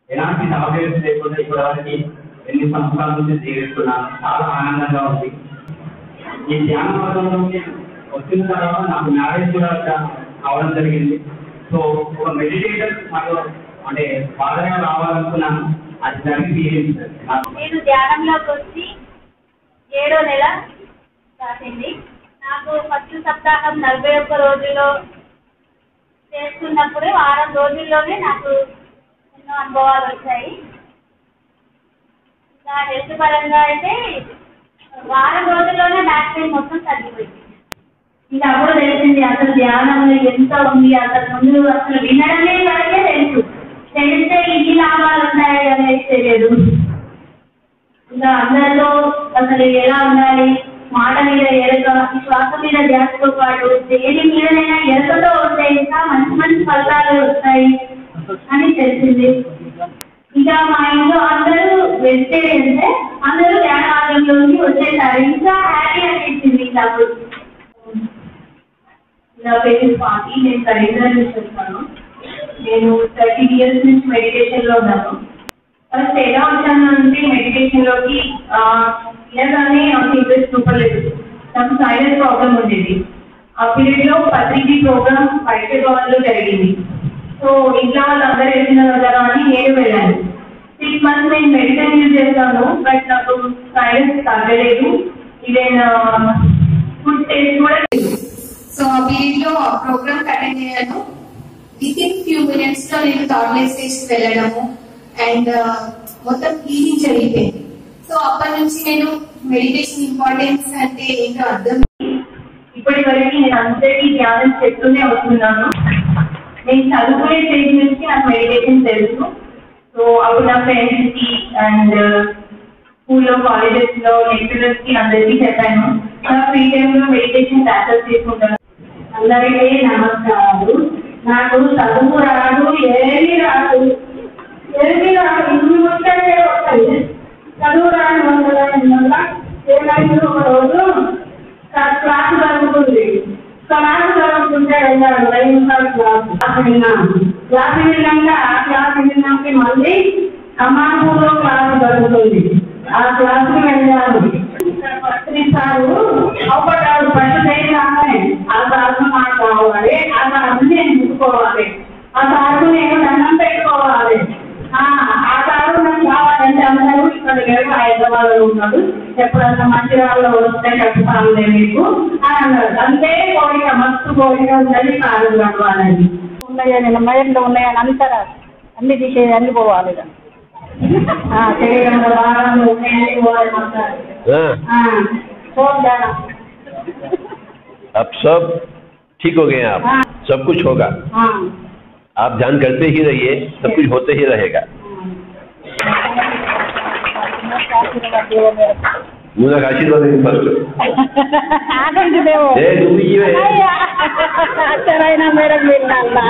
ఎలాంటి సౌకర్యం లేకుండా ఇప్పటివరకు ఎన్ని సంవత్సరాల నుంచి జీవిస్తున్నాను చాలా ఆనందంగా ఉంది ఈ ధ్యాన వర్గంలోకి వచ్చిన తర్వాత నాకు మ్యారేజ్ కూడా అవడం జరిగింది సో ఒక మెడిటేషన్ నాకు అంటే బాగా రావాలనుకున్నాను అది జరిగింది నాకు నేను ధ్యానంలోకి వచ్చి ఏడో నెల దాటింది నాకు ఫస్ట్ సప్తాహం నలభై ఒక్క రోజుల్లో చేస్తున్నప్పుడు వారం రోజుల్లోనే నాకు ఎన్నో అనుభవాలు వచ్చాయి ఇంకా హెల్త్ పరంగా అయితే వారం రోజుల్లోనే బ్యాక్ పెయిన్ మొత్తం తగ్గిపోయింది ఇంకా అప్పుడు తెలిసింది అసలు ధ్యానంలో ఎంత ఉంది అసలు ముందు అసలు వినడమే వరకే తెలుసు తెలిస్తే ఇన్ని లాభాలు ఉన్నాయి అనేది తెలియదు ఇంకా అందరిలో అసలు ఎలా ఉండాలి మాట మీద ఎరక శ్వాస మీద ధ్యాసతో పాటు దేని మీదనైనా ఎరకతో ఉంటే ఇంకా మంచి మంచి ఫలితాలు వస్తాయి అని తెలిసింది ఇంకా మా ఇంట్లో అందరూ వెజిటేరియన్స్ అందరూ ధ్యానాలయంలోకి వచ్చేసారు ఇంకా హ్యాపీ అనిపించింది నాకు నా పేరు స్వాతి నేను కరీంనగర్ నుంచి వస్తాను నేను థర్టీ ఇయర్స్ నుంచి మెడిటేషన్ లో ఉన్నాను ఫస్ట్ ఎలా వచ్చాను అంటే మెడిటేషన్ లోకి ఇలాగానే నాకు ఇంట్రెస్ట్ చూపలేదు నాకు సైలెన్స్ ప్రాబ్లం ఉండేది ఆ పీరియడ్ లో పత్రిక ప్రోగ్రామ్ హైదరాబాద్ లో జరిగింది సో ఇంట్లో వాళ్ళందరూ వెళ్ళిన కదా అని నేను వెళ్ళాను సిక్స్ మంత్స్ నేను మెడిటేషన్ చేస్తాను బట్ నాకు సైలెన్స్ తగ్గలేదు ఈవెన్ ఫుడ్ టేస్ట్ కూడా సో ఆ పీరియడ్ లో ప్రోగ్రామ్ అటెండ్ అయ్యాను విత్ ఇన్ ఫ్యూ మినిట్స్ లో నేను థర్డ్ స్టేజ్ వెళ్ళడము అండ్ మొత్తం హీలింగ్ జరిగిపోయింది సో అప్పటి నుంచి నేను మెడిటేషన్ ఇంపార్టెన్స్ అంటే ఏంటో అర్థం ఇప్పటి వరకు నేను అందరికీ ధ్యానం చెప్తూనే వస్తున్నాను నేను చదువుకునే స్టేజ్ నుంచి నాకు మెడిటేషన్ తెలుసు సో అప్పుడు నా ఫ్రెండ్స్ కి అండ్ స్కూల్లో కాలేజెస్ లో లెక్చరర్స్ కి అందరికీ చెప్పాను నా ఫ్రీ టైమ్ లో మెడిటేషన్ క్లాసెస్ తీసుకుంటాను అందరికీ నమస్కారాలు నాకు చదువు రాదు ఏమీ రాదు ఏమీ రాదు ఇన్ని వచ్చాకే వస్తాయి చదువు రాని వల్ల ఏమైంది ఒక రోజు క్లాస్ జరుగుతుంది క్లాస్ జరుగుతుంటే వెళ్ళాడు ఐదు నిమిషాలు క్లాస్ క్లాస్ విన్నాను క్లాస్ విన్నాక ఆ క్లాస్ విన్నాక మళ్ళీ అమ్మాపూర్లో క్లాస్ జరుగుతుంది ఆ క్లాస్ కి వెళ్ళాను సారు అవపడ్డాడు ఫస్ట్ టైం రాగానే ఆ సార్కు నాకు కావాలి ఆ సార్కు నేను ముట్టుకోవాలి ఆ సార్కు నేను దండం పెట్టుకోవాలి ఆ ఆ సారు నాకు కావాలంటే అందరూ ఇక్కడ లేడు హైదరాబాద్ లో ఉన్నాడు ఎప్పుడన్నా మంచి వాళ్ళు వస్తే చెప్తానులే మీకు అని అన్నాడు అంతే కోరిక మస్తు కోరిక ఉందని సారు నడవాలని ఉన్నాయని మైండ్లో ఉన్నాయని అంటారా అన్ని తీసేది అన్ని పోవాలి ఇక. ఆ, శరీరంలో భాగంలో ఉన్నాయని పోవాలి అంటారు. हाँ, ఆ, చూద్దాం अब सब ठीक हो गए आप सब कुछ होगा ఆ, आप ध्यान करते ही रहिए सब कुछ होते ही रहेगा मुझे आशीर्वाद देंगे फर्स्ट ఆగండి దేవు ఏ, నువ్వు ఇయ్యవే. అచ్చరైనా మేడం విన్నాలా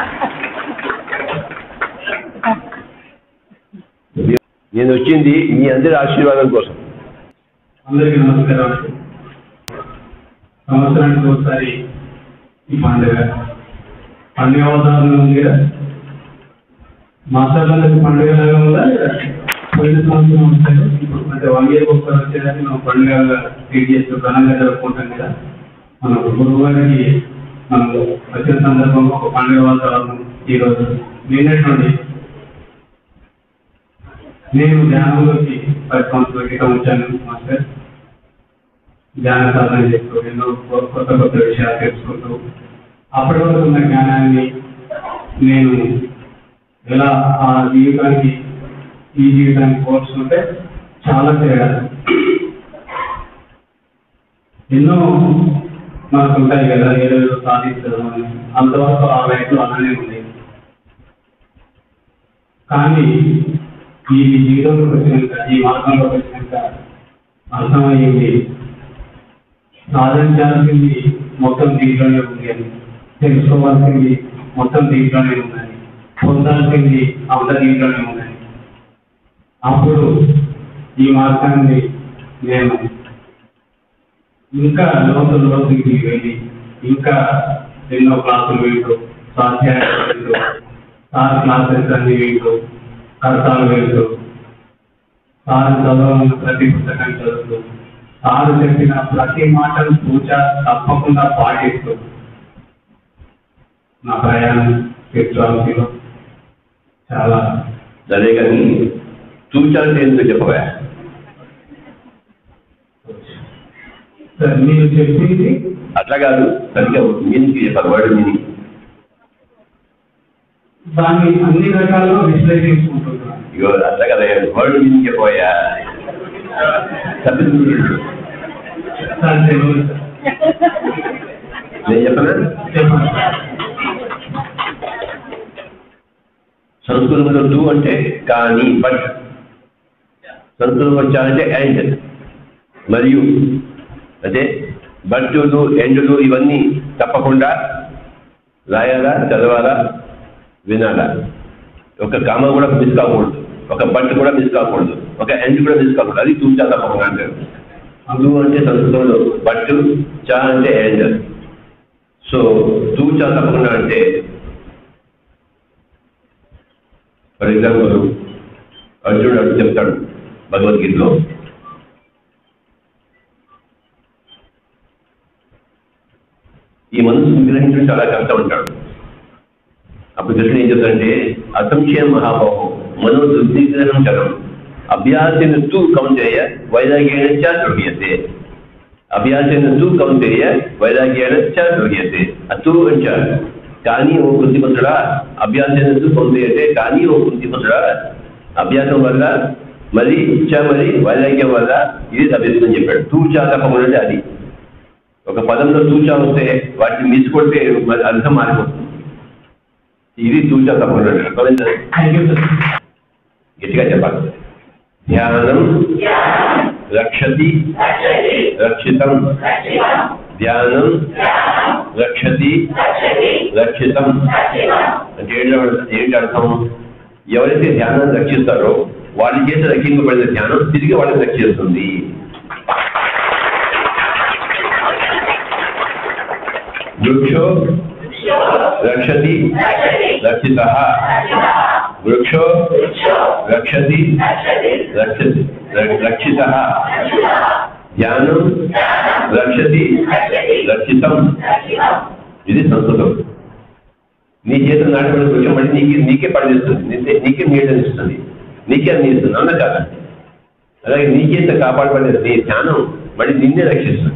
నేను వచ్చింది మీ అందరి ఆశీర్వాదం కోసం అందరికీ నమస్కారం సంవత్సరానికి ఒకసారి ఈ పండుగ పండుగ అవతారం ఉంది కదా మాసాలకు పండుగ లాగా ఉందా లేదా పోయిన సంవత్సరం వస్తాయి ఇప్పుడు అంటే వన్ ఇయర్ ఒకసారి వచ్చేదాన్ని మనం పండుగ ట్రీట్ చేస్తూ ఘనంగా జరుపుకుంటాం కదా మన గురువు గారికి మనం వచ్చిన సందర్భంలో ఒక పండుగ వాతావరణం ఈరోజు నిన్నటువంటి నేను ధ్యానంలోకి పది సంవత్సరాల క్రితం వచ్చాను మాస్టర్ ధ్యాన సాధన చేస్తూ ఎన్నో కొ- కొత్త కొత్త విషయాలు తెలుసుకుంటూ అప్పటి వరకు ఉన్న జ్ఞానాన్ని నేను ఎలా ఆ జీవితానికి ఈ జీవితానికి పోల్చుకుంటే చాలా తేడా ఎన్నో మనకు ఉంటాయి కదా ఏదో సాధించడం అని అంతవరకు ఆ లైఫ్లో అలానే ఉంది కానీ ఈ జీవితంలోకి వచ్చినాక ఈ మార్గంలోకి వచ్చినాక అర్థమయ్యింది సాధించాల్సింది మొత్తం దీంట్లోనే ఉంది అని తెలుసుకోవాల్సింది మొత్తం దీంట్లోనే ఉందని పొందాల్సింది అంత దీంట్లోనే ఉందని అప్పుడు ఈ మార్గాన్ని నేను ఇంకా లోతు లోతుకి వెళ్ళి ఇంకా ఎన్నో క్లాసులు వింటూ స్వాధ్యాయాలు వింటూ సార్ క్లాసెస్ అన్ని వింటూ కడతాలు వెళ్తూ సారు చదవమన్న ప్రతి పుస్తకం చదువుతూ సారు చెప్పిన ప్రతి మాటను పూజ తప్పకుండా పాటిస్తూ నా ప్రయాణం స్పిరిచువాలిటీలో చాలా సరే కానీ చూచాలంటే ఎందుకు చెప్పవా సార్ మీరు చెప్పింది అట్లా కాదు సరిగ్గా మీనింగ్ చెప్పాలి వర్డ్ మీనింగ్ దాన్ని అన్ని రకాలుగా విశ్లేషించుకుంటున్నాను ఇగో అట్లా కదా వర్డ్ మీనింగ్ చెప్పబోయా సబ్జెక్ట్ సార్ తెలియదు సార్ నేను చెప్పనా చెప్పండి సార్ సంస్కృతంలో టూ అంటే కానీ బట్ సంస్కృతంలో వచ్చాలంటే అండ్ మరియు అంటే బట్టులు ఎండులు ఇవన్నీ తప్పకుండా రాయాలా చదవాలా వినాలా ఒక కామ కూడా మిస్ కాకూడదు ఒక బట్ కూడా మిస్ కాకూడదు ఒక ఎండ్ కూడా మిస్ కాకూడదు అది తూచా తప్పకుండా అంటారు టూ అంటే సంస్కృతంలో బట్టు చా అంటే ఎండ్ సో తూచా తప్పకుండా అంటే ఫర్ ఎగ్జాంపుల్ అర్జునుడు అటు చెప్తాడు భగవద్గీతలో ఈ మనసు విగ్రహించడం చాలా కష్టం అంటాడు అప్పుడు కృష్ణ ఏం చెప్తాడంటే అసంశయం మహాభావం మనో దుర్విగ్రహం చరం అభ్యాసేన తూ కౌంటేయ వైరాగ్యేణ చ ద్రవ్యతే అభ్యాసేన తూ కౌంటేయ వైరాగ్యేణ చ ద్రవ్యతే అతూ అంచ కానీ ఓ బుద్ధిమంతుడా అభ్యాసేన తూ కౌంటేయతే కానీ ఓ బుద్ధిమంతుడా అభ్యాసం వల్ల మరి ఇచ్చ మరి వైరాగ్యం వల్ల ఇది లభిస్తుందని చెప్పాడు తూచా తప్పకుండా అది ఒక పదంలో తూచా వస్తే వాటిని మిస్ కొడితే మరి అర్థం మారిపోతుంది ఇది తూచా తప్పకుండా అర్థమైందా? థ్యాంక్ యూ సార్ గట్టిగా చెప్పాలి ధ్యానం రక్షతి రక్షితం ధ్యానం రక్షతి రక్షితం అంటే ఏంటి ఏంటి అర్థం ఎవరైతే ధ్యానాన్ని రక్షిస్తారో వాళ్ళ చేత రక్షింపబడిన ధ్యానం తిరిగి వాళ్ళని రక్షిస్తుంది వృక్షో రక్షతి రక్షిత వృక్షో రక్షతి రక్షతి రక్షిత ధ్యానం రక్షతి రక్షితం ఇది సంస్కృతం నీ చేత నాటబడిన వృక్షం మళ్ళీ నీకే నీకే పనిచేస్తుంది నీకే- నీకే నీడనిస్తుంది నీకే అందిస్తుంది అన్న కాదు అలాగే నీ చేత కాపాడబడిన నీ ధ్యానం మళ్ళీ నిన్నే రక్షిస్తుంది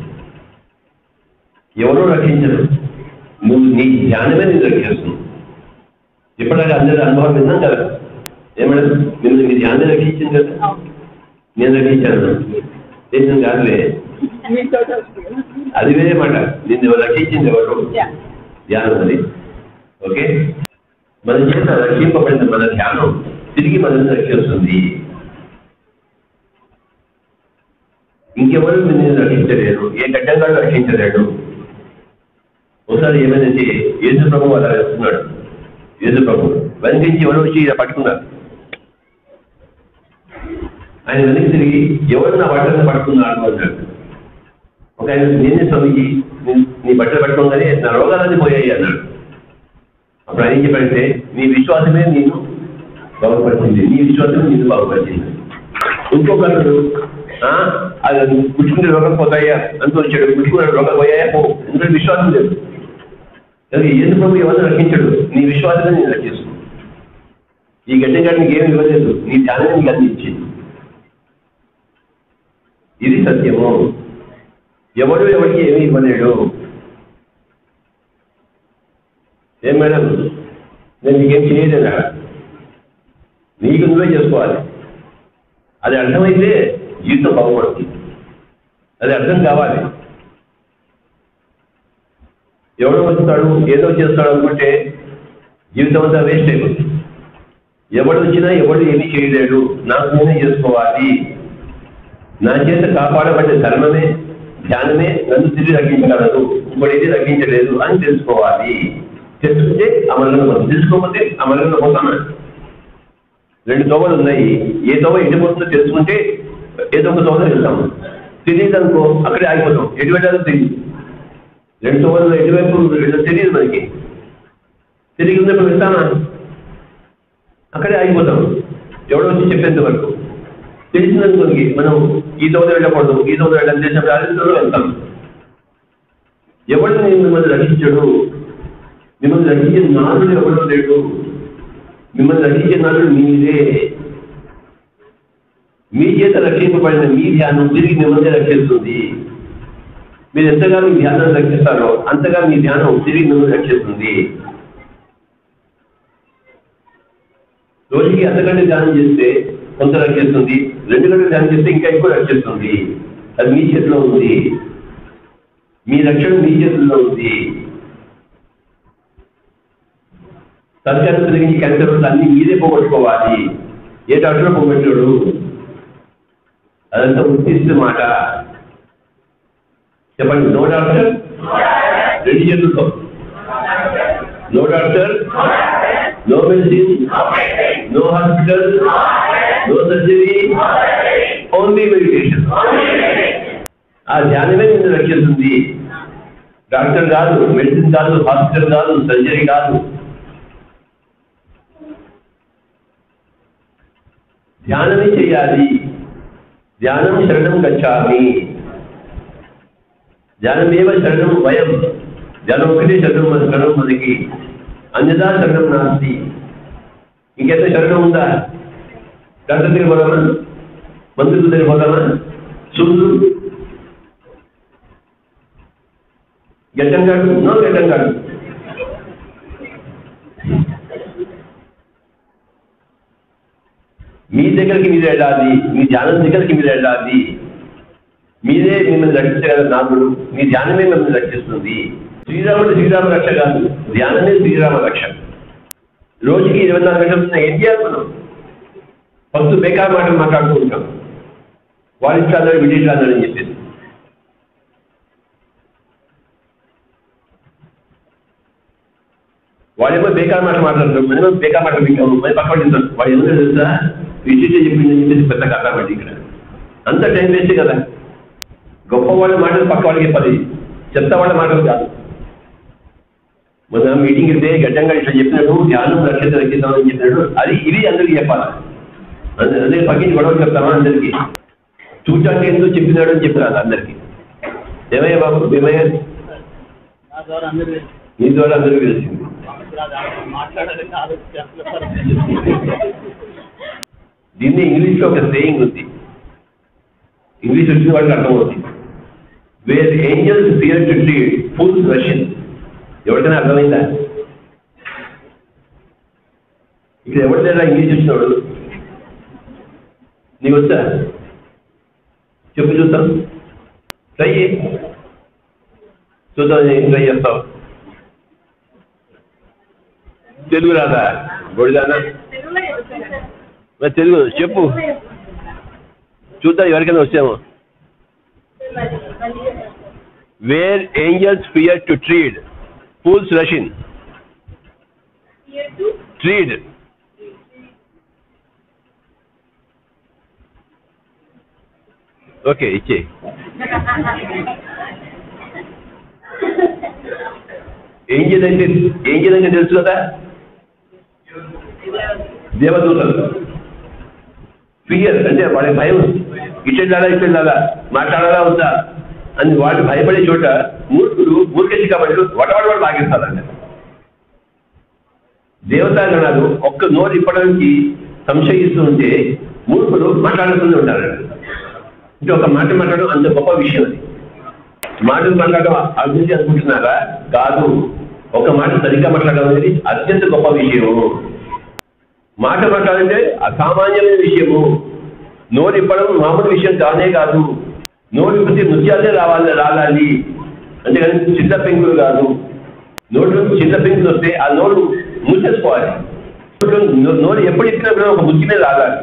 ఎవరో రక్షించరు నువ్వు నీ ధ్యానమే నేను రక్షిస్తుంది ఇప్పటిదాకా అందరి అనుభవం విన్నాం కదా ఏమన్నా నిన్ను నీ ధ్యానం రక్షించింది కదా నేను రక్షించాను నేను కాదులే అది వేరే మాట నిన్ను ఎవరు రక్షించింది ఎవరు ధ్యానం అది ఓకే మన చేత రక్షింపబడిన మన ధ్యానం తిరిగి మనల్ని రక్షిస్తుంది ఇంకెవరు నిన్ను రక్షించలేరు ఏ గడ్డంగాడు రక్షించలేడు ఒకసారి ఏమైందంటే యేసు ప్రభు అలా వేస్తున్నాడు యేసు ప్రభు వెనకించి ఎవరు వచ్చి ఇలా పట్టుకున్నారు ఆయన వెనక్కి తిరిగి ఎవరు నా బట్టలను పట్టుకున్నారు అన్నాడు ఒక ఆయన నేనే స్వామికి నీ- నీ బట్టలు పట్టుకోగానే నా రోగాలన్నీ పోయాయి అన్నాడు అప్పుడు ఆయన ఏం చెప్పాడంటే నీ విశ్వాసమే నేను బాగుపరిచింది నీ విశ్వాసమే నేను బాగుపరిచింది ఇంకొకరు ఆ, అది పుచ్చుకుంటే రోగం పోతాయా అంటూ వచ్చాడు పుచ్చుకున్న రోగం పోయాయా పో ఎందుకంటే విశ్వాసం లేదు కానీ ఏసు ప్రభు ఎవరిని రక్షించడు నీ విశ్వాసమే నేను రక్షిస్తాను ఈ గడ్డ నీకు ఏమి ఇవ్వలేదు నీ ధ్యానం నీకు అందించింది ఇది సత్యము ఎవడు ఎవరికి ఏమీ ఇవ్వలేడు ఏం మేడం నేను నీకేం చేయలేదా నీకు నువ్వే చేసుకోవాలి అది అర్థమైతే జీవితం బాగుపడుతుంది అది అర్థం కావాలి ఎవడో వస్తాడు ఏదో చేస్తాడు అనుకుంటే జీవితం అంతా వేస్ట్ అయిపోతుంది ఎవడు వచ్చినా ఎవడు ఏమీ చేయలేడు నాకు నేనే చేసుకోవాలి నా చేత కాపాడబడ్డ ధర్మమే ధ్యానమే నన్ను తిరిగి రక్షించగలదు ఇంకోటి రక్షించలేదు అని తెలుసుకోవాలి తెలుసుకుంటే అమలులో పోతాం తెలుసుకోకపోతే అమలులో పోతామా రెండు తోవలు ఉన్నాయి ఏ తోవ ఎడిపోతుందో తెలుసుకుంటే ఏదో ఒక తోవ వెళ్తాము తెలియదు అనుకో అక్కడే ఆగిపోతాం ఎటు వెళ్ళాలో తెలియదు రెండు తోవలు ఎటువైపు వెళ్ళో తెలియదు మనకి తిరిగి ఉన్నప్పుడు వెళ్తామా అక్కడే ఆగిపోతాం ఎవడో వచ్చి చెప్పేంత వరకు తెలిసినందుకు మనం ఈ దోద వెళ్ళకూడదు ఈ దోద వెళ్ళని చేసినప్పుడు అదిలో వెళ్తాం ఎవడు నేను మిమ్మల్ని రక్షించడు మిమ్మల్ని రక్షించే నాదుడు ఎవడో లేడు మిమ్మల్ని రక్షించే నాదుడు మీరే మీ చేత రక్షింపబడిన మీ ధ్యానం తిరిగి మిమ్మల్ని రక్షిస్తుంది మీరు ఎంతగా మీ ధ్యానాన్ని రక్షిస్తారో అంతగా మీ ధ్యానం తిరిగి మిమ్మల్ని రక్షిస్తుంది రోజుకి అంతకంటే ధ్యానం చేస్తే కొంత రక్షిస్తుంది రెండు గంటలు ధ్యానం చేస్తే ఇంకా ఎక్కువ రక్షిస్తుంది అది మీ చేతిలో ఉంది మీ రక్షణ మీ చేతుల్లో ఉంది సత్యాన్ని తిరిగి క్యాన్సర్ వల్ల అన్ని మీరే పోగొట్టుకోవాలి ఏ డాక్టర్ పోగొట్టాడు అదంతా ఉద్దేశిత మాట చెప్పండి నో డాక్టర్ రెండు చేతులతో no doctor no medicine no hospital no surgery only meditation ఆ ధ్యానమే నిన్ను రక్షిస్తుంది డాక్టర్ కాదు మెడిసిన్ కాదు హాస్పిటల్ కాదు సర్జరీ కాదు ధ్యానమే చేయాలి ధ్యానం శరణం గచ్చామి ధ్యానమేవ శరణం వయం ధ్యానం ఒకటే శరణం మన శరణం మనకి అన్యదా శరణం నాస్తి ఇంకెంత శరణం ఉందా డాక్టర్ దగ్గర పోదామా మంత్రుల దగ్గర పోదామా చూడు గెట్టంగాడు నో గెట్టంగాడు మీ దగ్గరికి మీరు వెళ్ళాలి మీ ధ్యానం దగ్గరికి మీరు వెళ్ళాలి మీరే మిమ్మల్ని రక్షించగల నాదుడు మీ ధ్యానమే మిమ్మల్ని రక్షిస్తుంది శ్రీరాముడు శ్రీరామ రక్ష కాదు ధ్యానమే శ్రీరామ రక్ష రోజుకి ఇరవై నాలుగు గంటలు ఏం చేయాలి మనం ఫస్ట్ బేకార్ మాటలు మాట్లాడుతూ ఉంటాం వాళ్ళ ఇష్టాలు వీడి ఇష్టాలు అని చెప్పేసి వాళ్ళేమో బేకార్ మాట మాట్లాడతారు మనమేమో బేకార్ మాట వింటాము మరి పక్క వాళ్ళు తింటారు వాళ్ళు ఎందుకు తెలుసా విశిష్ట చెప్పిందని చెప్పేసి పెద్ద కథ పడి ఇక్కడ అంత టైం వేస్ట్ కదా గొప్ప వాళ్ళ మాటలు పక్క వాళ్ళకి చెప్పాలి చెత్త వాళ్ళ మాటలు కాదు మొన్న మీటింగ్ ఇస్తే గడ్డంగా ఇట్లా చెప్పినట్టు ధ్యానం రక్షిత రక్షిద్దామని చెప్పినట్టు అది ఇది అందరికీ చెప్పాలి అంద- అదే పక్కించి గొడవ చెప్తామా అందరికీ చూడటానికి ఎందుకు చెప్పినాడు అని చెప్పినారు అందరికీ ఏమయ్య బాబు ఏమయ్య నా ద్వారా అందరూ మీ ద్వారా అందరికీ తెలిసింది మాట్లాడాలని ఆలోచించారు దీన్ని ఇంగ్లీష్లో ఒక సేయింగ్ ఉంది ఇంగ్లీష్ వచ్చిన వాళ్ళకి అర్థమవుతుంది where angels fear to tread full rush in ఎవరికైనా అర్థమైందా ఇక్కడ ఎవరి దగ్గర ఇంగ్లీష్ వచ్చినవాడు నీకు వచ్చా చెప్పు చూద్దాం ట్రై చేయి చూద్దాం ఏం ట్రై చేస్తావు తెలుగు రాదా బొడిదానా మరి తెలుగు చెప్పు చూద్దాం ఎవరికైనా వచ్చామో where angels fear to tread fools rush in tread okay ఇచ్చే ఏంజల్ అంటే ఏంజల్ అంటే తెలుసు కదా దేవదూతలు ఫియర్ అంటే వాడి భయం ఇటు వెళ్ళాలా ఇటు వెళ్ళాలా మాట్లాడాలా వద్దా అని వాడు భయపడే చోట మూర్ఖుడు మూర్ఖసి కాబట్టి వడవాడు వాడు లాగేస్తారంట దేవతాగణాలు ఒక్క నోరు ఇప్పడానికి సంశయిస్తూ ఉంటే మూర్ఖుడు మాట్లాడుతూనే ఉంటారంట అంటే ఒక మాట మాట్లాడడం అంత గొప్ప విషయం అది మాటలు మాట్లాడడం అభివృద్ధి అనుకుంటున్నారా కాదు ఒక మాట సరిగ్గా మాట్లాడడం అనేది అత్యంత గొప్ప విషయము మాట మాట్లాడంటే అసామాన్యమైన విషయము నోరు ఇప్పడం మామూలు విషయం కానే కాదు నోరు ఇప్పితే నృత్యాలే రావాలి రాగాలి అంతేగాని చిన్న పెంకులు కాదు నోటు చిన్న పెంకులు వస్తే ఆ నోరు మూసేసుకోవాలి నోరు- నోరు ఎప్పుడు ఇప్పినప్పుడు ఒక బుద్ధి మీద రాగాలి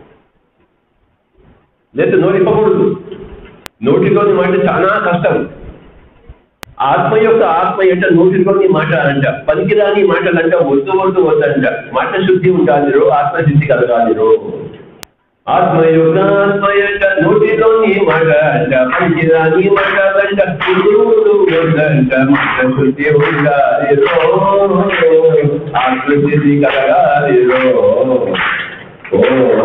లేదా నోరు ఇప్పకూడదు నోటిలోని మాట చాలా కష్టం ఆత్మ యొక్క ఆత్మ ఎంట నోటిలోని మాట అంట పనికిరాని మాటలంట వద్దు వద్దు వద్దంట మాట శుద్ధి ఉండాలిరో ఆత్మశుద్ధి కలగాలిరో ఆత్మ యొక్క ఆత్మ ఎంట నోటిలోని మాట అంట పనికిరాని మాటలంట వద్దు వద్దంట మాట శుద్ధి ఉండాలిరో ఆత్మశుద్ధి కలగాలిరో ఓ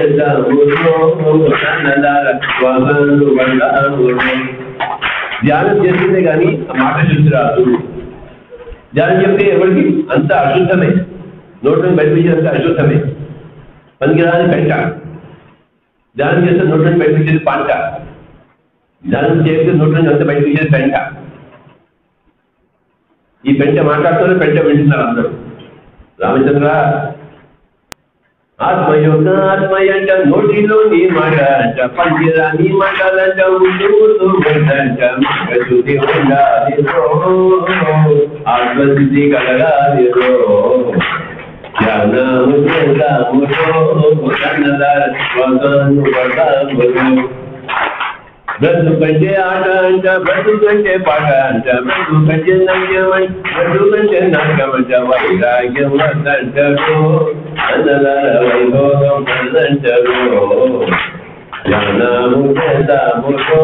ధ్యానం చేస్తుందే కానీ ఆ మాట శుద్ధి రాదు ధ్యానం చెప్తే ఎవరికి అంత అశుద్ధమే నోట్లను బయటపించేది అశుద్ధమే పనికిరాని పెంట ధ్యానం చేస్తే నోట్లను బయటపించేది పంట ధ్యానం చేస్తే నోట్లను అంత బయటపించేది పెంట ఈ పెంట మాట్లాడుతూనే పెంట వింటున్నారు అందరూ రామచంద్ర ఆత్మయోగ ఆత్మయంట నోటిలో నీ మాట అంట పండిరా నీ మాటలంట ఉంటూ అంట శుద్ధి ఉండాలిరో ఆత్మశుద్ధి కలగాలిరో జ్ఞానము చేద్దాముతో కన్నదార స్వగాను పడదాములు బ్రతుకంటే ఆట అంట బ్రతుకంటే పాట అంట బ్రతుకంటే నవ్యమంట బ్రతుకంటే నాటకమంట వైరాగ్యం వద్దంటారు అన్నదాన వైభోగం వద్దంటారు జ్ఞానము చేద్దాముతో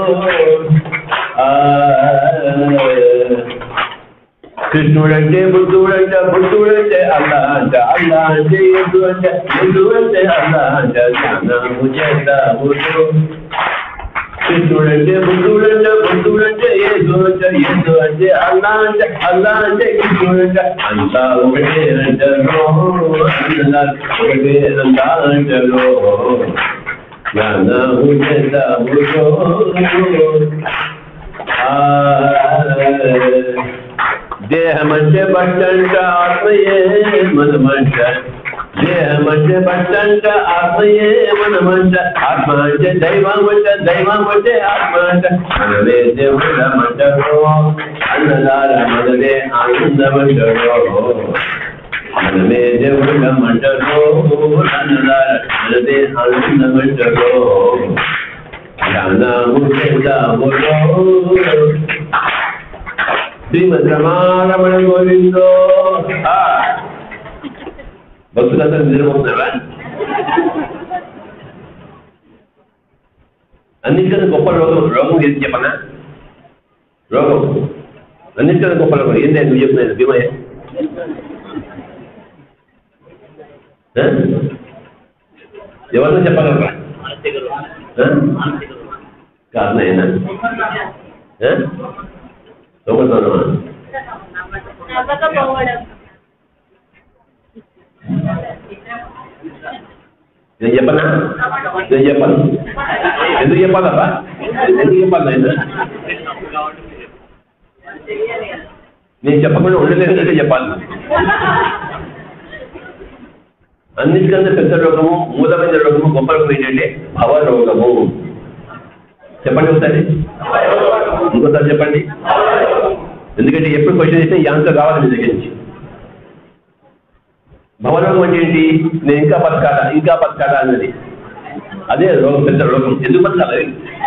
ఆ కృష్ణుడంటే బుద్ధుడంట బుద్ధుడంటే అల్లా అంట అల్లా అంటే ఎద్దు అంటే ఎద్దు అంటే అల్లా అంట జ్ఞానము చేద్దాముతో కృష్ణుడంటే బుద్ధుడంటే బుద్ధుడంటే ఏదో అంటే ఏదో అంటే అల్లా అంటే అల్లా అంటే కృష్ణుడంటే అంతా ఒకటే అంటారు అన్నదాలు ఒకటే అంతా అంటారు జ్ఞానము చేద్దాముతో దేహమంటే బట్టంట ఆత్మయే మనమంట దేహమంటే బట్టంట ఆత్మయే మనమంట ఆత్మ అంటే దైవం అంటే దైవం అంటే ఆత్మ అంట మనమే దేవుడమంటారు అన్నదార మనదే ఆనందమంటారు మనమే దేవుడమంటారు అన్నదార మనదే ఆనందమంటారు జ్ఞానము చేద్దాములో శ్రీమద్ రమారమణ గోవిందో ఆ. భక్తులందరూ నిద్రపోతున్నారా అన్నిటికన్నా గొప్ప రోగం రోగం ఏది చెప్పనా రోగం అన్నిటికన్నా గొప్ప రోగం ఏంటి నువ్వు చెప్తున్నాను భీమయ్య ఆ? ఎవరిని చెప్పగలరా మానసిక రోగం. ఆ? మానసిక రోగం. కారణం అయినా దొంగతనమా నవ్వకపోవడం నేను చెప్పనా నేను చెప్పను ఎందుకు చెప్పాలబ్బా ఎందుకు చెప్పాలి నేను తప్పు కాబట్టి మీరు నేను చెప్పకుండా ఉండలేదంటే చెప్పాలి అన్నిటికన్నా పెద్ద రోగము మూలమైన రోగము గొప్ప రోగం ఏంటంటే భవ రోగము చెప్పండి ఒకసారి ఇంకోసారి చెప్పండి ఎందుకంటే ఎప్పుడు క్వశ్చన్ చేస్తే ఈ ఆన్సర్ కావాలి మీ దగ్గర నుంచి భవరోగం అంటే ఏంటి నేను ఇంకా బతకాలా ఇంకా బతకాలా అన్నది అదే రోగం పెద్ద రోగం ఎందుకు బతకాలి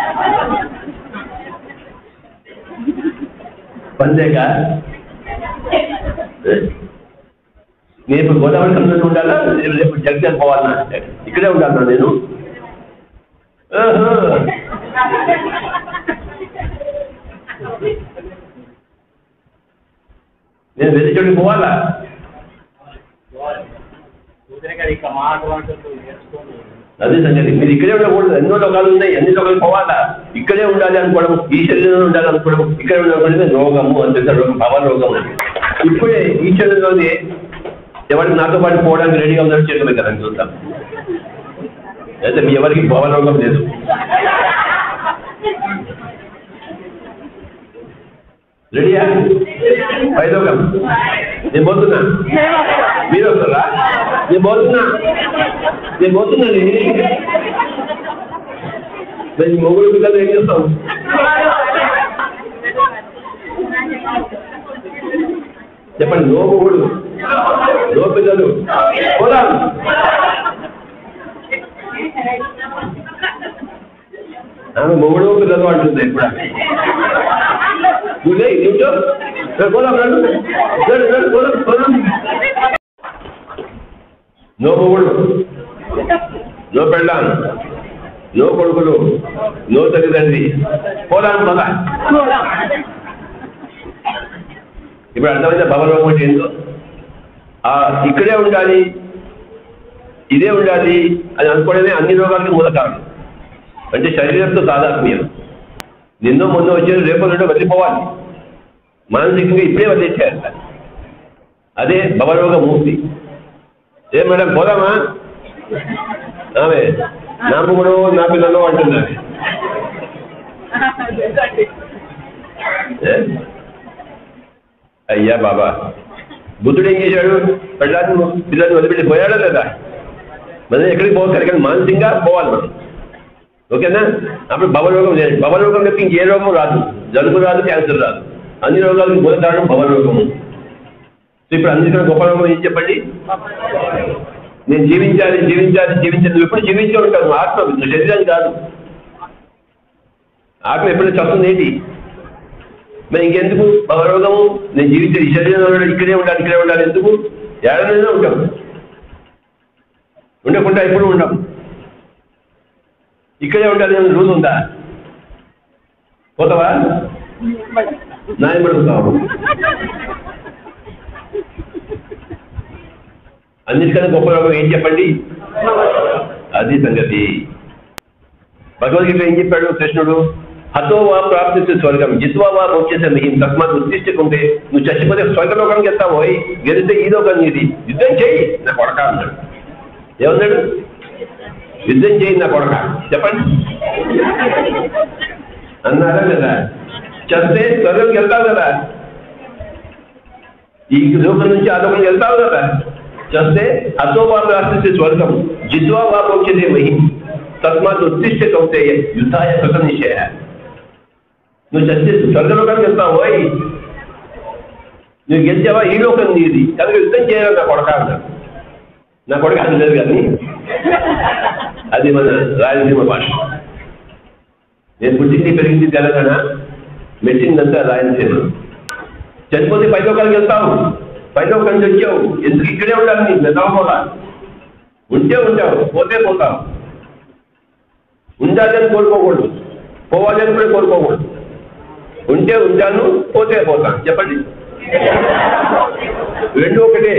పందేక నేను ఇప్పుడు గోదావరి సందులో ఉండాలా రేపు రేపు జగన్ పోవాలన్నా ఇక్కడే ఉండాలన్నా నేను ఆహా. నేను వేరే చోటికి పోవాలా చూసినా కదా ఇక మా అటువంటివి నేర్చుకోండి అదే సంగతి మీరు ఇక్కడే ఉండకూడదు ఎన్నో లోకాలు ఉన్నాయి ఎన్ని లోకాలు పోవాలా ఇక్కడే ఉండాలి అనుకోవడం ఈ శరీరంలో ఉండాలి అనుకోవడం ఇక్కడే ఉండకూడదు రోగము అని తెలుసా రోగం భవ రోగం అని ఇప్పుడే ఈ శరీరంలోనే ఎవరికి నాతో పాటు పోవడానికి రెడీగా ఉన్నారో చేయడమే కదా చూద్దాం అయితే మీ ఎవరికి భవ రోగం లేదు రెడీయా పైలోకం నేను పోతున్నా మీరు వస్తారా నేను పోతున్నా నేను పోతున్నాను మరి మొగుడు పిల్లలు ఏం చేస్తాం చెప్పండి నో మొగుడు నో పిల్లలు పోదాం ఆమె మొగుడు పిల్లలు అంటుంది ఇప్పుడు నువ్వే నించో రేపు పోదాం రండి రండి, రండి, పోదాం పోదాం నో మొగుడు నో పెళ్ళాం నో కొడుకులు నో తల్లిదండ్రి పోదాం పద ఇప్పుడు అర్థమైందా భవరోగం అంటే ఏందో ఆ ఇక్కడే ఉండాలి ఇదే ఉండాలి అని అనుకోవడమే అన్ని రోగాలకి మూల కారణం అంటే శరీరంతో తాదాత్మ్యం నిన్నో మొన్న వచ్చేది రేపు రెండో వదిలిపోవాలి మానసికంగా ఇప్పుడే వదిలేసేయాలి అదే భవరోగ మూర్తి ఏ మేడం పోదామా ఆమె నా మొగుడు నా పిల్లలు అంటున్నారు ఏ? అయ్యా బాబా బుద్ధుడు ఏం చేశాడు పిల్లలు పిల్లల్ని వదిలిపెట్టి పోయాడా లేదా మనం ఎక్కడికి పోవాలి కానీ మానసికంగా పోవాలి మనం ఓకేనా అప్పుడు భవరోగం లేదు భవరోగం తప్ప ఇంకే రోగం రాదు జలుబు రాదు క్యాన్సర్ రాదు అన్ని రోగాలకు మూల కారణం భవరోగము సో ఇప్పుడు అందుకని గొప్ప రోగం ఏం చెప్పండి నేను జీవించాలి జీవించాలి జీవించాలి నువ్వు ఎప్పుడు జీవించే ఉంటావు నువ్వు ఆత్మ నువ్వు శరీరం కాదు ఆత్మ ఎప్పుడు చస్తుంది ఏంటి మరి ఇంకెందుకు భవరోగము నేను జీవించే ఈ శరీరంలో ఉండాలి, ఇక్కడే ఉండాలి ఇక్కడే ఉండాలి ఎందుకు ఏడనైనా ఉంటాం ఉండకుండా ఎప్పుడు ఉండం ఇక్కడే ఉండాలి అని రూల్ ఉందా పోతావా నాయన పడుతావు అన్నిటికన్నా గొప్ప రోగం ఏం చెప్పండి అది సంగతి భగవద్గీత ఏం చెప్పాడు కృష్ణుడు హతో వా ప్రాప్తి స్వర్గం జిత్వా వా మోక్షేసే మహిం తస్మాత్ ఉత్తిష్టకుంటే నువ్వు చచ్చిపోతే స్వర్గలోకానికి వెళ్తావు పోయి గెలిస్తే ఈ లోకం ఇది యుద్ధం చేయి నా కొడక అన్నాడు ఏమన్నాడు యుద్ధం చేయి నా కొడక చెప్పండి అన్నారా లేదా చస్తే స్వర్గంకి వెళ్తావు కదా ఈ లోకం నుంచి ఆ లోకం వెళ్తావు కదా చస్తే అతో వా ప్రాప్తి స్వర్గం జిత్వా వా మోక్షేసే మహిం తస్మాత్ ఉత్తిష్ట కౌతేయ యుద్ధాయ కృత నిషేయ నువ్వు చచ్చి స్వర్గలోకానికి వెళ్తావు ఓయ్ నువ్వు గెలిచావా ఈ లోకం నీది కనుక యుద్ధం చేయాలి నా కొడక అన్నాడు నా కొడుకు అది లేదు కానీ అది మన రాయలసీమ భాష నేను పుట్టింది పెరిగింది తెలంగాణ మెచ్చిందంతా రాయలసీమ చనిపోతే పైలోకానికి వెళ్తావు పైలోకం నుంచి వచ్చావు ఎందుకు ఇక్కడే ఉండాలి నీకు నిద్రపోలా ఉంటే ఉంటావు పోతే పోతావు ఉండాలని కోరుకోకూడదు పోవాలని కూడా కోరుకోకూడదు ఉంటే ఉంటాను పోతే పోతాను చెప్పండి రెండు ఒకటే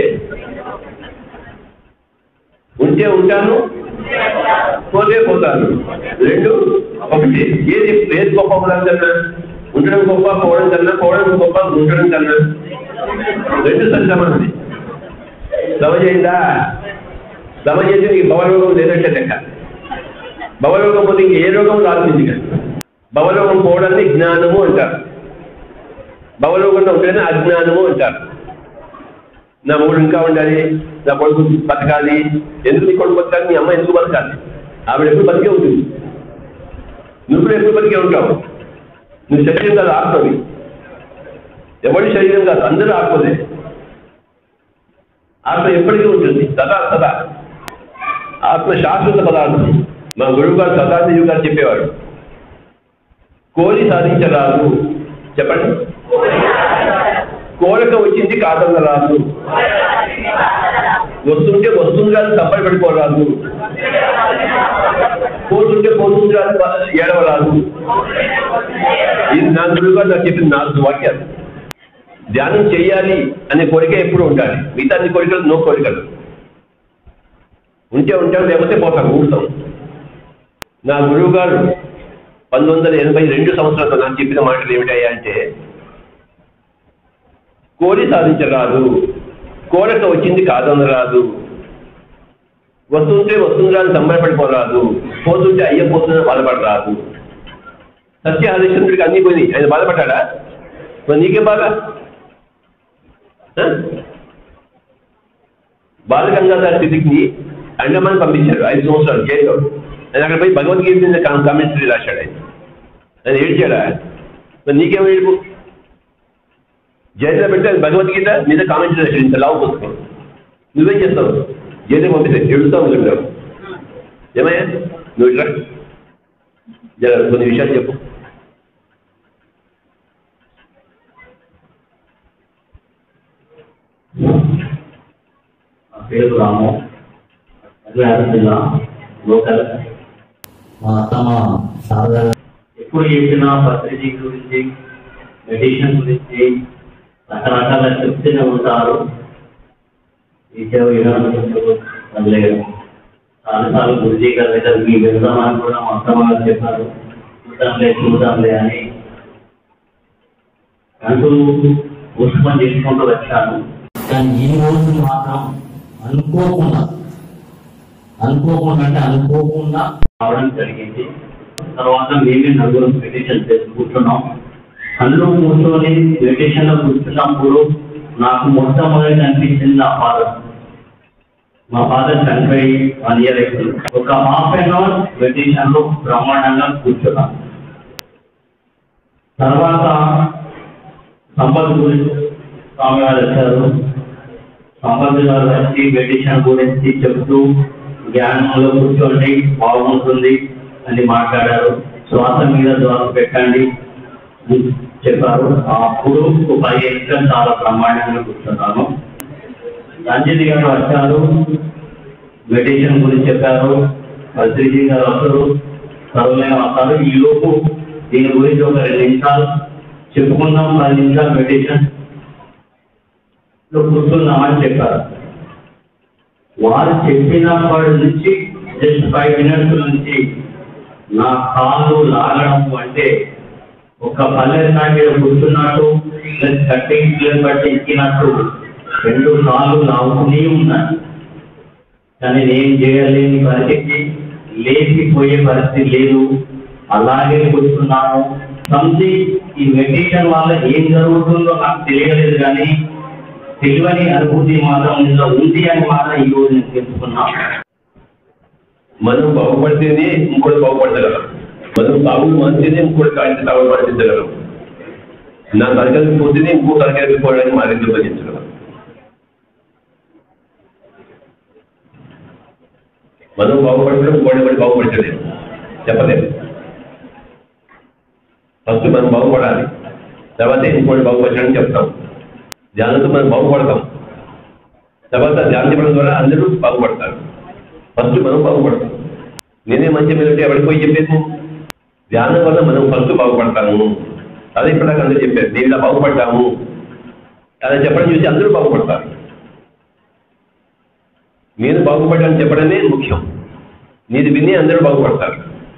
ఉంటే ఉంటాను పోతే పోతాను రెండు ఒకటి ఏది ఏది గొప్ప ఉండడం కన్నా ఉండడం గొప్ప పోవడం కన్నా పోవడం గొప్ప ఉండడం కన్నా రెండు సత్యమైనది సమ చేయిందా సమ చేసి నీకు భవరోగం లేదంటే లెక్క భవరోగం పోతే ఇంక ఏ రోగం రాదు నీకు భవరోగం పోవడాన్ని జ్ఞానము అంటారు భవరోగంలో ఉంటేనే అజ్ఞానము అంటారు నా మూడు ఇంకా ఉండాలి నా కొడుకు బతకాలి ఎందుకు నీ కొడుకు బతకాలి మీ అమ్మ ఎందుకు బతకాలి ఆవిడ ఎప్పుడు బతికే ఉంటుంది నువ్వు కూడా ఎప్పుడు బతికే ఉంటావు నువ్వు శరీరం కాదు ఆత్మవి ఎవరి శరీరం కాదు అందరూ ఆత్మదే ఆత్మ ఎప్పటికీ ఉంటుంది సదా సదా ఆత్మ శాశ్వత పదార్థం మా గురువు గారు సదాశివు గారు చెప్పేవారు కోరి సాధించరాదు చెప్పండి కోరిక వచ్చింది కాదన్న రాదు వస్తుంటే వస్తుంది కాదు తప్పని పడిపోరాదు పోతుంటే పోతుంది కాదు ఏడవరాదు ఇది నా గురువు గారు నాకు చెప్పిన నాలుగు వాక్యాలు ధ్యానం చేయాలి అనే కోరిక ఎప్పుడు ఉండాలి మిగతా అన్ని కోరికలు నో కోరికలు ఉంటే ఉంటాం లేకపోతే పోతాం ఊరుతాం నా గురువు గారు పంతొమ్మిది వందల ఎనభై రెండు సంవత్సరాలతో నాకు చెప్పిన మాటలు ఏమిటాయా అంటే కోరి సాధించరాదు కోరిక వచ్చింది కాదనరాదు వస్తుంటే వస్తుందా అని సంబరపడిపోరాదు పోతుంటే అయ్య పోతుందని బాధపడరాదు సత్య హరిశ్చంద్రుడికి అన్ని పోయినాయి ఆయన బాధపడ్డా మరి నీకే బాధ ఆ? బాలగంగాధర స్థితికి అండమాన్ పంపించారు ఐదు సంవత్సరాలు జైల్లో ఆయన అక్కడ పోయి భగవద్గీత మీద కామెంటరీ రాశాడు ఆయన ఆయన ఏడ్చాడా మరి నీకేం ఏడుపు జైల్లో పెడితే ఆయన భగవద్గీత మీద కామెంటరీ రాశాడు ఇంత లావు పుస్తకం నువ్వేం చేస్తావు జైలు పంపిస్తే ఏడుస్తావు నువ్వు ఏమయ్యా నువ్వు ఇట్లా జర కొన్ని విషయాలు చెప్పు నా పేరు రాము మధుయారం జిల్లా లోకల్ మా అత్తమ్మ సాధారణ ఎప్పుడు చెప్పినా పత్రిజీ గురించి మెడిటేషన్ గురించి రకరకాల చెప్తూనే ఉంటారు విద్య విధానం వదిలేదు చాలాసార్లు గురుజీ గారి దగ్గర మీ వెళ్దామని కూడా మా అత్తమ్మ గారు చెప్పారు చూద్దాంలే చూద్దాంలే అని అంటూ పుష్పం చేసుకుంటూ వచ్చాను కానీ ఈ రోజు మాత్రం అనుకోకుండా అనుకోకుండా అంటే అనుకోకుండా రావడం జరిగింది తర్వాత మేమే నలుగురు మెడిటేషన్ చేసి కూర్చున్నాం అందులో కూర్చొని మెడిటేషన్ లో కూర్చున్నప్పుడు నాకు మొట్టమొదటి అనిపించింది నా ఫాదర్ మా ఫాదర్ చనిపోయి వన్ ఇయర్ అవుతుంది ఒక హాఫ్ అన్ అవర్ మెడిటేషన్ లో బ్రహ్మాండంగా కూర్చున్నాం తర్వాత సంపత్ గురించి స్వామి గారు వచ్చారు సంపత్ గారు వచ్చి మెడిటేషన్ గురించి చెప్తూ ధ్యానంలో కూర్చోండి బాగుంటుంది అని మాట్లాడారు శ్వాస మీద శ్వాస పెట్టండి అని చెప్పారు అప్పుడు ఒక పదిహేను నిమిషాలు చాలా బ్రహ్మాండంగా కూర్చున్నాను రంజిత్ గారు వచ్చారు మెడిటేషన్ గురించి చెప్పారు శ్రీజీ గారు వస్తారు సర్వమైన వస్తారు ఈ లోపు దీని గురించి ఒక రెండు నిమిషాలు చెప్పుకుందాం పది నిమిషాలు మెడిటేషన్ లో కూర్చున్నామని చెప్పారు వారు చెప్పినప్పటి నుంచి జస్ట్ ఫైవ్ మినిట్స్ నుంచి నా కాళ్ళు లాగడం అంటే ఒక పల్లె మీద కూర్చున్నట్టు ప్లస్ కట్టింగ్ ప్లేస్ బట్టి ఎక్కినట్టు రెండు కాళ్ళు లాగుతూనే ఉన్నాయి కానీ నేను చేయలేని పరిస్థితి లేచిపోయే పరిస్థితి లేదు అలాగే కూర్చున్నాను సంథింగ్ ఈ మెడిటేషన్ వల్ల ఏం జరుగుతుందో నాకు తెలియలేదు కానీ తెలియని అనుభూతి మాత్రం ఇందులో ఉంది అని మాత్రం ఈ రోజు నేను తెలుసుకున్నా మనం బాగుపడితేనే ఇంకోటి బాగుపడగలం మనం బాగులు మారితేనే ఇంకోటి కాంతి తాగుడు పడిపించగలం నా తరగతి పోతేనే ఇంకో తరగతి పోవడానికి మరింత భజించగలం మనం బాగుపడడం ఇంకోటి వాడు బాగుపడలేదు చెప్పలేదు ఫస్ట్ మనం బాగుపడాలి తర్వాత ఇంకోటి బాగుపడడానికి చెప్తాం ధ్యానంతో మనం బాగుపడతాం తర్వాత ధ్యానం చెప్పడం ద్వారా అందరూ బాగుపడతారు ఫస్ట్ మనం బాగుపడతాం నేనే మంచి మీద ఎవరికి పోయి చెప్పేసి ధ్యానం వల్ల మనం ఫస్ట్ బాగుపడతాము అదే ఇప్పుడు నాకు అందరూ చెప్పారు నేను ఇలా బాగుపడ్డాము అలా చెప్పడం చూసి అందరూ బాగుపడతారు నేను బాగుపడ్డాను చెప్పడమే ముఖ్యం నీది విని అందరూ బాగుపడతారు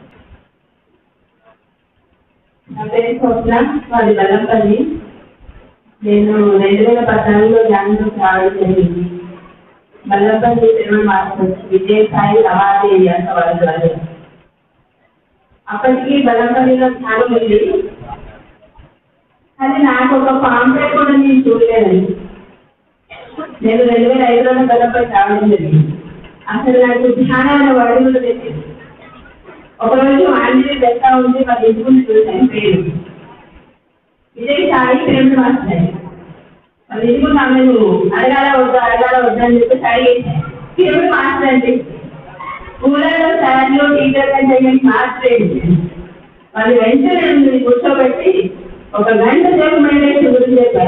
నా పేరు స్వప్న మాది బలంపల్లి నేను రెండు వేల పద్నాలుగులో ధ్యానంలో రావడం జరిగింది బల్లంపల్లి తిరుమల మాస్టర్ విజయసాయి సమాధి అంత వాళ్ళు అప్పటికి బల్లంపల్లిలో ధ్యానం ఉంది కానీ నాకు ఒక పాంప్లెట్ కూడా నేను చూడలేదండి నేను రెండు వేల ఐదులో బల్లంపల్లి రావడం జరిగింది అసలు నాకు ధ్యానాన్ని వాడి కూడా తెలియదు ఒకరోజు ఆంజనేయ పెడతా ఉంది వాళ్ళ ఇంటి ముందు చూశాను పేరు విజయ్ సాయి ప్రేమ రాస్తాయి వాళ్ళ ఇంటి ముందు ఆమెను అడగాల వద్దా అడగాల వద్దా అని చెప్పి అడిగేసాను ప్రేమ మాస్టర్ అండి స్కూళ్ళలో సార్లు టీచర్ అని చెప్పి మాస్టర్ ఏంటి వాళ్ళు వెంటనే నన్ను కూర్చోబెట్టి ఒక గంట సేపు మెడిటేషన్ గురించి చెప్పారు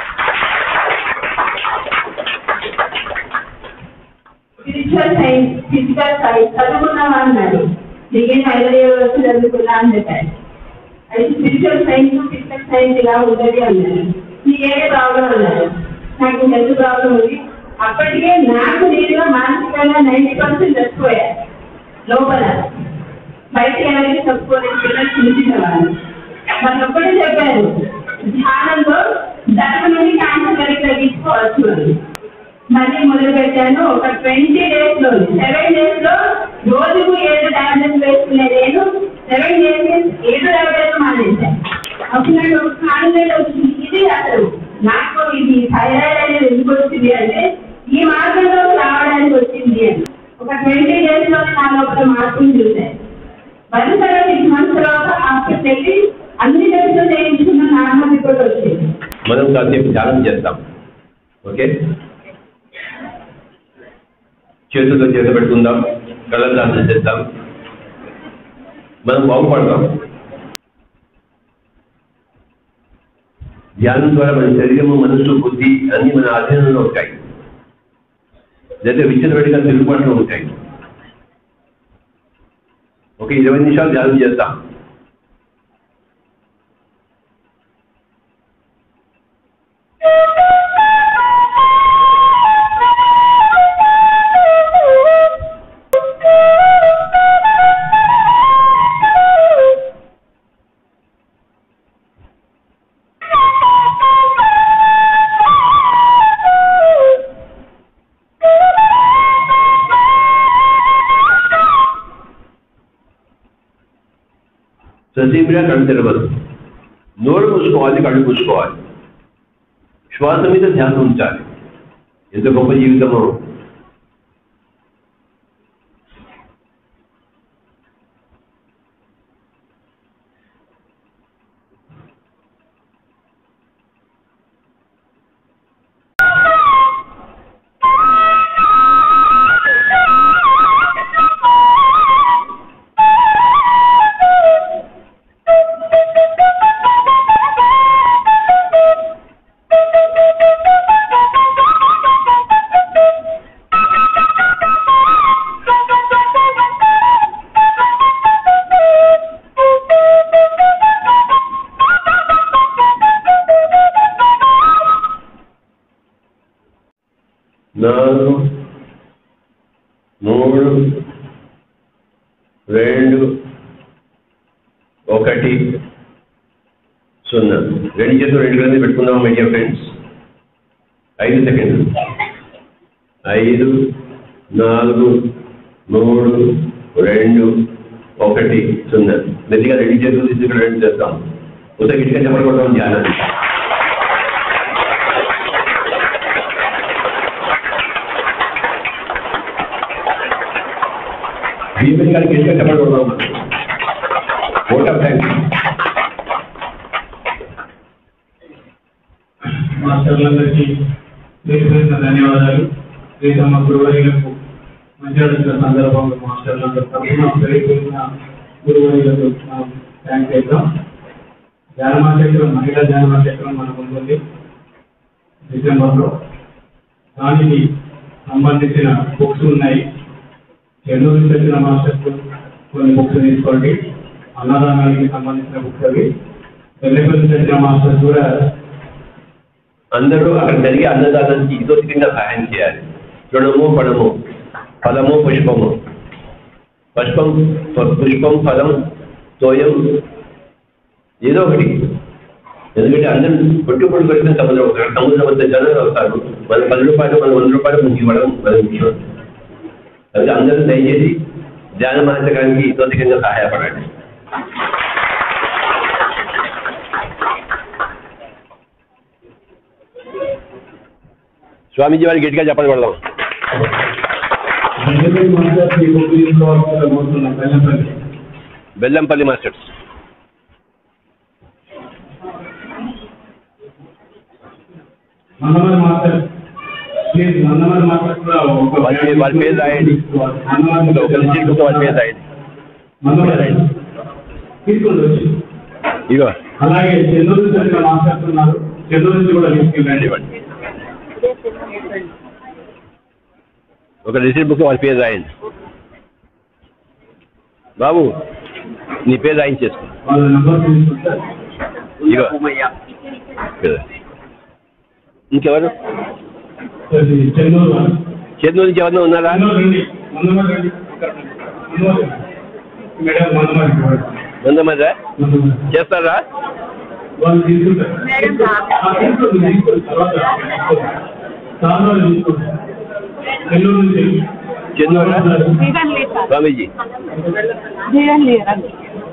స్పిరిచువల్ సైన్స్ ఫిజికల్ సైన్స్ చదువుకున్నావా అన్నాడు నీకేం ఐదు వచ్చి చదువుకున్నా అని చెప్పారు అది స్పిరిచువల్ సైన్స్ ఫిజికల్ సైన్స్ ఇలా ఉంటుంది అన్నారు నీకే ప్రాబ్లం అన్నారు నాకు హెల్త్ ప్రాబ్లం ఉంది అప్పటికే నాకు నేను మానసికంగా నైంటీ పర్సెంట్ చచ్చిపోయా లోపల బయటికి ఎవరికి చెప్పుకోలేని పిల్లలు చూపించేవాళ్ళు వాళ్ళు ఒక్కటే చెప్పారు ధ్యానంలో ధర్మ నుండి క్యాన్సర్ కలిగి తగ్గించుకోవచ్చు అని మళ్ళీ మొదలు పెట్టాను ఒక ట్వంటీ డేస్ లో సెవెన్ డేస్ లో రోజుకు ఏడు టాబ్లెట్స్ వేసుకునే నేను సెవెన్ డేస్ ఏడు టాబ్లెట్లు మానేశాను అప్పుడు నాకు ఒక కాన్ఫిడెంట్ వచ్చింది ఇది అసలు నాకు ఇది థైరాయిడ్ అనేది ఎందుకు వచ్చింది అంటే ఈ మార్గంలో రావడానికి వచ్చింది అని ఒక ట్వంటీ డేస్ లో నా లోపల మార్పులు చూశాను వరుసగా సిక్స్ మంత్స్ తర్వాత హాస్పిటల్ వెళ్ళి అన్ని టెస్టులు చేయించుకున్న నార్మల్ రిపోర్ట్ వచ్చింది మనం కాసేపు ధ్యానం చేస్తాం ఓకే చేతులతో చేత పెట్టుకుందాం కళ్ళ ధ్యానం చేద్దాం మనం బాగుపడతాం ధ్యానం ద్వారా మన శరీరము మనసు బుద్ధి అన్ని మన అధీనంలో ఉంటాయి లేదా విచ్చలవిడిగా తిరుగుబాటులో ఉంటాయి ఒక ఇరవై నిమిషాలు ధ్యానం చేస్తాం ససీమిరా కళ్ళు తెరవదు నోరు మూసుకోవాలి కళ్ళు మూసుకోవాలి శ్వాస మీద ధ్యానం ఉంచాలి ఎంత గొప్ప జీవితమో నాలుగు మూడు రెండు ఒకటి సున్నా రెండు చేతులు రెండు గ్రంథి పెట్టుకుందాం మై డియర్ ఫ్రెండ్స్ ఐదు సెకండ్లు ఐదు నాలుగు మూడు రెండు ఒకటి సున్నా మెల్లిగా రెండు చేతులు తీసి ఇక్కడ రెండు చేస్తాం ఉదయం గిట్టిగా చెప్పకూడదాం ధ్యానాన్ని భీమని గారికి గిట్టిగా చెప్పకూడదాం ఓట్ ఆఫ్ థ్యాంక్స్ మాస్టర్లందరికీ పేరు పేరున ధన్యవాదాలు ప్రీతమ్మ గురువర్యులకు మంచి సందర్భంలో మాస్టర్లందరూ తరఫున పేరు పేరున గురువర్యులకు థ్యాంక్ చేద్దాం ధ్యానమాచక్రం మహిళా ధ్యానమాచక్రం మనకు ఉంటుంది డిసెంబర్లో దానికి సంబంధించిన బుక్స్ ఉన్నాయి ఎన్నో నుంచి వచ్చిన మాస్టర్స్ కొన్ని బుక్స్ తీసుకోండి అన్నదానానికి సంబంధించిన బుక్స్ అవి వెల్లెపల్లి నుంచి వచ్చిన మాస్టర్స్ కూడా అందరూ అక్కడ జరిగే అన్నదానానికి ఇదోచితంగా సహాయం చేయాలి తృణము పడము ఫలము పుష్పము పుష్పం పుష్పం ఫలం తోయం ఏదో ఒకటి ఎందుకంటే అందరూ పుట్టుబడి పెరిగిన సముద్రం అవుతారు సముద్రం అంత జనాలు అవుతారు మన పది రూపాయలు మన వంద రూపాయలు ముందు ఇవ్వడం మన ముఖ్యం అందుకే అందరూ దయచేసి ధ్యాన మహత్కానికి ఇదోచితంగా సహాయపడండి స్వామీజీ వారికి గట్టిగా చెప్పండి పడదాం వెల్లెపల్లి మాస్టర్స్ ఈ బుక్ తీసుకోవాల్సిందిగా కోరుతున్నాం Vellepalli Bellampalli masters Mandamarri master please Mandamarri master కూడా ఒక వాళ్ళ పేరు- వాళ్ళ పేరు రాయండి. మందమరి ఒక రిసీట్ బుక్ వాళ్ళ పేరు రాయండి మందమరి రాయండి తీసుకోండి వచ్చి ఇగో అలాగే చెన్నూరు నుంచి వచ్చిన మాస్టర్స్ ఉన్నారు చెన్నూరు నుంచి కూడా తీసుకెళ్ళండి ఇవ్వండి ఒక రిసీట్ బుక్ వాళ్ళ పేరు రాయండి బాబు నీ పేరు రాయించేసుకో వాళ్ళ నెంబర్ తీసుకుంటారు ఇగో పేరు. ఇంకెవరు అది చెన్నూరు వాళ్ళు. చెన్నూరు నుంచి ఎవరైనా ఉన్నారా చెన్నూరు రండి మందమరి రండి మందమరి. మేడం మందమరి ఉందమ్మా మందమరి. చేస్తారా వాళ్ళు తీసుకుంటారు ఆ, తీసుకోండి, తీసుకోండి. తర్వాత చాలా రోజులు తీసుకోండి. చెన్నూరు నుంచి చెన్నూరా? జీవన్ లేదు సార్ స్వామీజీ జీవన్ లేదండి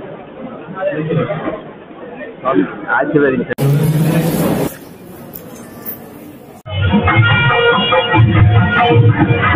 ఆశీర్వదించండి Thank you.